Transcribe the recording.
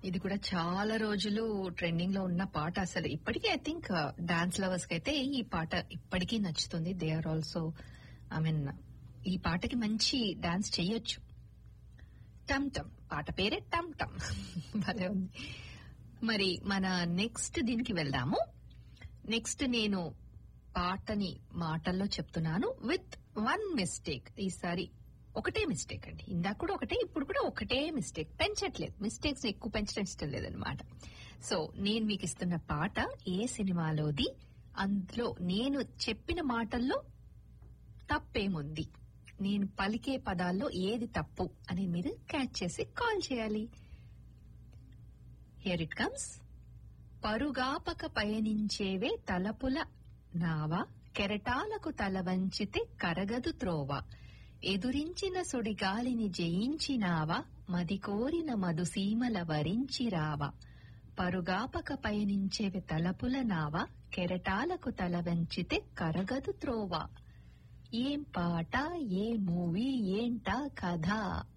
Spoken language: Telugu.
ఇది కూడా చాలా రోజులు ట్రెండింగ్ లో ఉన్న పాట అసలు ఇప్పటికీ ఐ థింక్ డాన్స్ లవర్స్ కి అయితే ఈ పాట ఇప్పటికీ నచ్చుతుంది they are also I mean ఈ పాటకి మంచి డాన్స్ చెయ్యొచ్చు టమ్ టమ్ పాట పేరే టమ్ టమ్ భలే ఉంది మరి మన నెక్స్ట్ దీనికి వెళ్దాము నెక్స్ట్ నేను పాటని మాటల్లో చెప్తున్నాను విత్ వన్ మిస్టేక్ ఈసారి ఒకటే మిస్టేక్ అండి ఇందాక కూడా ఒకటే ఇప్పుడు కూడా ఒకటే మిస్టేక్ పెంచట్లేదు మిస్టేక్స్ ఎక్కువ పెంచడం ఇష్టం లేదనమాట సో నేను మీకు ఇస్తున్న పాట ఏ సినిమాలోది అందులో నేను చెప్పిన మాటల్లో తప్పేముంది నేను పలికే పదాల్లో ఏది తప్పు అని మీరు క్యాచ్ చేసి కాల్ చేయాలి హియర్ ఇట్ కమ్స్ పరుగాపక పయనించేవే తలపుల నావ కెరటాలకు తల వంచితే కరగదు త్రోవ ఎదురించిన సుడిగాలిని జయించినావా మది కోరిన మధుసీమల వరించిరావా పరుగాపక పయనించేవి తలపుల నావ కెరటాలకు తల వంచితే కరగదు త్రోవ ఏం పాట ఏ మూవీ ఏంటా కథ